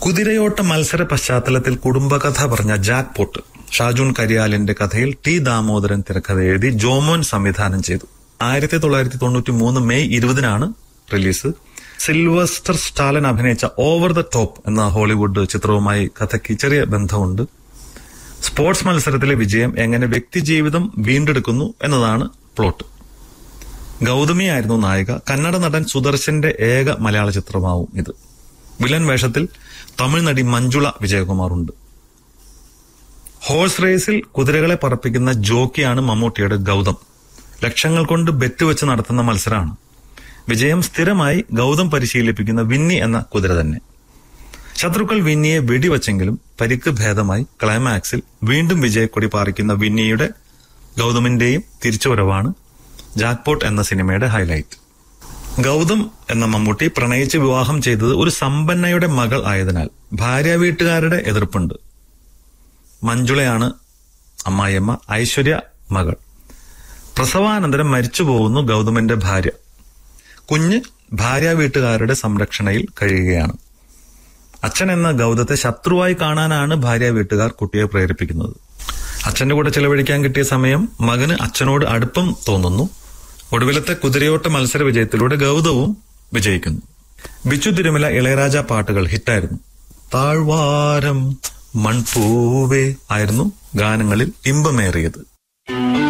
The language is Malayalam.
കുതിരയോട്ട മത്സര പശ്ചാത്തലത്തിൽ കുടുംബകഥ പറഞ്ഞ ജാക്ക് പോട്ട് ഷാജൂൺ കരിയാലിന്റെ കഥയിൽ ടി ദാമോദരൻ തിരക്കഥ എഴുതി ജോമോൻ സംവിധാനം ചെയ്തു ആയിരത്തി തൊള്ളായിരത്തി തൊണ്ണൂറ്റി മൂന്ന് മെയ് ഇരുപതിനാണ് റിലീസ് സിൽവസ്റ്റർ സ്റ്റാലൻ അഭിനയിച്ച ഓവർ ദ ടോപ്പ് എന്ന ഹോളിവുഡ് ചിത്രവുമായി കഥയ്ക്ക് ചെറിയ ബന്ധമുണ്ട് സ്പോർട്സ് മത്സരത്തിലെ വിജയം എങ്ങനെ വ്യക്തിജീവിതം വീണ്ടെടുക്കുന്നു എന്നതാണ് പ്ലോട്ട് ഗൗതമിയായിരുന്നു നായിക കന്നഡ നടൻ സുദർശന്റെ ഏക മലയാള ചിത്രമാവും ഇത് വിലൻ വേഷത്തിൽ തമിഴ് നടി മഞ്ജുള വിജയകുമാർ ഉണ്ട് ഹോഴ്സ് റേസിൽ കുതിരകളെ പറപ്പിക്കുന്ന ജോക്കിയാണ് മമ്മൂട്ടിയുടെ ഗൗതം ലക്ഷങ്ങൾ കൊണ്ട് ബെറ്റ് വെച്ച് നടത്തുന്ന മത്സരമാണ് വിജയം സ്ഥിരമായി ഗൗതം പരിശീലിപ്പിക്കുന്ന വിന്നി എന്ന കുതിര തന്നെ ശത്രുക്കൾ വിന്നിയെ വെടിവെച്ചെങ്കിലും പരിക്ക് ഭേദമായി ക്ലൈമാക്സിൽ വീണ്ടും വിജയക്കൊടി പാറിക്കുന്ന വിന്നിയുടെ ഗൗതമിന്റെയും തിരിച്ചുവരവാണ് ജാക്പോട്ട് എന്ന സിനിമയുടെ ഹൈലൈറ്റ് ഗൗതം എന്ന മമ്മൂട്ടി പ്രണയിച്ച് വിവാഹം ചെയ്തത് ഒരു സമ്പന്നയുടെ മകൾ ആയതിനാൽ ഭാര്യ വീട്ടുകാരുടെ എതിർപ്പുണ്ട് മഞ്ജുളയാണ് അമ്മായിയമ്മ ഐശ്വര്യ മകൾ പ്രസവാനന്തരം മരിച്ചു പോകുന്നു ഗൗതമന്റെ ഭാര്യ കുഞ്ഞ് ഭാര്യ വീട്ടുകാരുടെ സംരക്ഷണയിൽ കഴിയുകയാണ് അച്ഛൻ എന്ന ഗൗതത്തെ ശത്രുവായി കാണാനാണ് ഭാര്യ വീട്ടുകാർ കുട്ടിയെ പ്രേരിപ്പിക്കുന്നത് അച്ഛന്റെ കൂടെ ചെലവഴിക്കാൻ കിട്ടിയ സമയം മകന് അച്ഛനോട് അടുപ്പം തോന്നുന്നു ഒടുവിലത്തെ കുതിരയോട്ട മത്സര വിജയത്തിലൂടെ ഗൗതവും വിജയിക്കുന്നു ബിച്ചു തിരുമല ഇളയരാജ പാട്ടുകൾ ഹിറ്റായിരുന്നു താഴ്വാരം മൺപൂവേ ആയിരുന്നു ഗാനങ്ങളിൽ ഇമ്പമേറിയത്